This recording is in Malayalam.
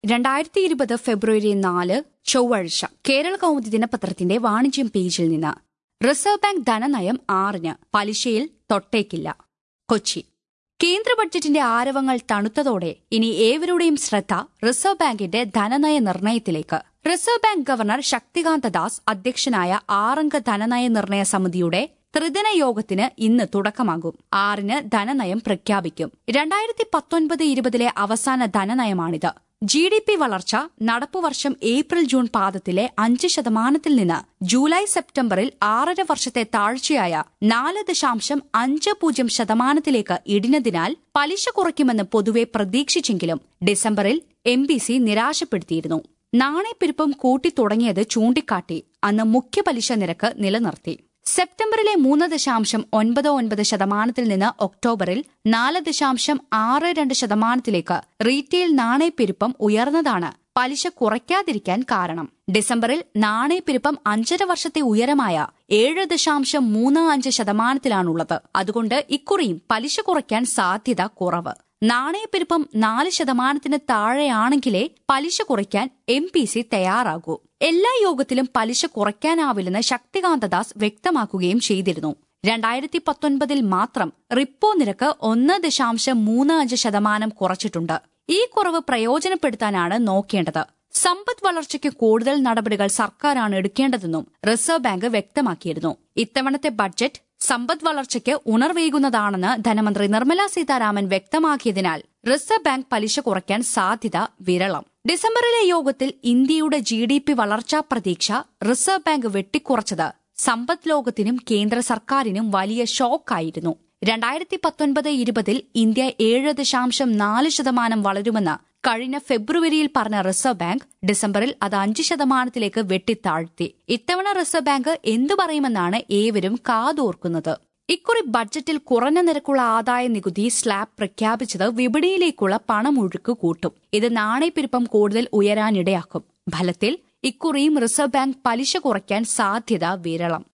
രണ്ടായിരത്തി ഇരുപത് ഫെബ്രുവരി നാല് ചൊവ്വാഴ്ച കേരള കൗമുദി ദിനപത്രത്തിന്റെ വാണിജ്യം പേജിൽ നിന്ന് റിസർവ് ബാങ്ക് ധനനയം ആറിന് പലിശയിൽ തൊട്ടേക്കില്ല കൊച്ചി കേന്ദ്ര ബഡ്ജറ്റിന്റെ ആരവങ്ങൾ തണുത്തതോടെ ഇനി ഏവരുടെയും ശ്രദ്ധ റിസർവ് ബാങ്കിന്റെ ധനനയ നിർണയത്തിലേക്ക് reserve bank governor Shaktikanta Das അധ്യക്ഷനായ ആറംഗ ധനനയ നിർണയ സമിതിയുടെ ത്രിദിന യോഗത്തിന് ഇന്ന് തുടക്കമാകും ആറിന് ധനനയം പ്രഖ്യാപിക്കും രണ്ടായിരത്തി പത്തൊൻപത് ഇരുപതിലെ അവസാന ധനനയമാണിത് ജി ഡി പി വളർച്ച നടപ്പുവർഷം ഏപ്രിൽ ജൂൺ പാദത്തിലെ അഞ്ച് ശതമാനത്തിൽ നിന്ന് ജൂലൈ സെപ്റ്റംബറിൽ ആറര വർഷത്തെ താഴ്ചയായ നാല് ദശാംശം അഞ്ച് പൂജ്യം ശതമാനത്തിലേക്ക് ഇടിഞ്ഞതിനാൽ പലിശ കുറയ്ക്കുമെന്ന് പൊതുവെ പ്രതീക്ഷിച്ചെങ്കിലും ഡിസംബറിൽ എം ബി സി നിരാശപ്പെടുത്തിയിരുന്നു നാണയപ്പെരുപ്പം കൂട്ടിത്തുടങ്ങിയത് ചൂണ്ടിക്കാട്ടി അന്ന് മുഖ്യ പലിശ നിരക്ക് നിലനിർത്തി സെപ്റ്റംബറിലെ മൂന്ന് ദശാംശം ഒൻപത് ഒൻപത് ശതമാനത്തിൽ നിന്ന് ഒക്ടോബറിൽ നാല് ദശാംശം ആറ് രണ്ട് ശതമാനത്തിലേക്ക് റീറ്റെയിൽ നാണയപ്പെരുപ്പം ഉയർന്നതാണ് പലിശ കുറയ്ക്കാതിരിക്കാൻ കാരണം ഡിസംബറിൽ നാണയപ്പെരുപ്പം അഞ്ചര വർഷത്തെ ഉയരമായ ഏഴ് ദശാംശം മൂന്ന് അഞ്ച് ശതമാനത്തിലാണുള്ളത് അതുകൊണ്ട് ഇക്കുറിയും പലിശ കുറയ്ക്കാൻ സാധ്യത കുറവ് നാണയപ്പെരുപ്പം നാല് ശതമാനത്തിന് താഴെയാണെങ്കിലേ പലിശ കുറയ്ക്കാൻ എം പി സി തയ്യാറാകൂ എല്ലാ യോഗത്തിലും പലിശ കുറയ്ക്കാനാവില്ലെന്ന് ശക്തികാന്തദാസ് വ്യക്തമാക്കുകയും ചെയ്തിരുന്നു രണ്ടായിരത്തി പത്തൊൻപതിൽ മാത്രം റിപ്പോ നിരക്ക് ഒന്ന് ദശാംശം മൂന്ന് അഞ്ച് ശതമാനം കുറച്ചിട്ടുണ്ട് ഈ കുറവ് പ്രയോജനപ്പെടുത്താനാണ് നോക്കേണ്ടത് സമ്പദ് വളർച്ചയ്ക്ക് കൂടുതൽ നടപടികൾ സർക്കാരാണ് എടുക്കേണ്ടതെന്നും റിസർവ് ബാങ്ക് വ്യക്തമാക്കിയിരുന്നു ഇത്തവണത്തെ ബഡ്ജറ്റ് സമ്പദ് വളർച്ചയ്ക്ക് ഉണർവേകുന്നതാണെന്ന് ധനമന്ത്രി നിർമ്മല സീതാരാമൻ വ്യക്തമാക്കിയതിനാൽ റിസർവ് ബാങ്ക് പലിശ കുറയ്ക്കാൻ സാധ്യത വിരളം ഡിസംബറിലെ യോഗത്തിൽ ഇന്ത്യയുടെ ജി ഡി പി വളർച്ചാ പ്രതീക്ഷ റിസർവ് ബാങ്ക് വെട്ടിക്കുറച്ചത് സമ്പദ് ലോകത്തിനും കേന്ദ്ര സർക്കാരിനും വലിയ ഷോക്കായിരുന്നു രണ്ടായിരത്തി പത്തൊൻപത് ഇരുപതിൽ ഇന്ത്യ ഏഴ് ദശാംശം നാല് ശതമാനം വളരുമെന്ന് കഴിഞ്ഞ ഫെബ്രുവരിയിൽ പറഞ്ഞ റിസർവ് ബാങ്ക് ഡിസംബറിൽ അത് അഞ്ച് ശതമാനത്തിലേക്ക് വെട്ടിത്താഴ്ത്തി ഇത്തവണ റിസർവ് ബാങ്ക് എന്തു പറയുമെന്നാണ് ഏവരും കാതോർക്കുന്നത് ഇക്കുറി ബഡ്ജറ്റിൽ കുറഞ്ഞ നിരക്കുള്ള ആദായ നികുതി സ്ലാബ് പ്രഖ്യാപിച്ചത് വിപണിയിലേക്കുള്ള പണമൊഴുക്ക് കൂട്ടും ഇത് നാണയപ്പെരുപ്പം കൂടുതൽ ഉയരാനിടയാക്കും ഫലത്തിൽ ഇക്കുറിയും റിസർവ് ബാങ്ക് പലിശ കുറയ്ക്കാൻ സാധ്യത വിരളം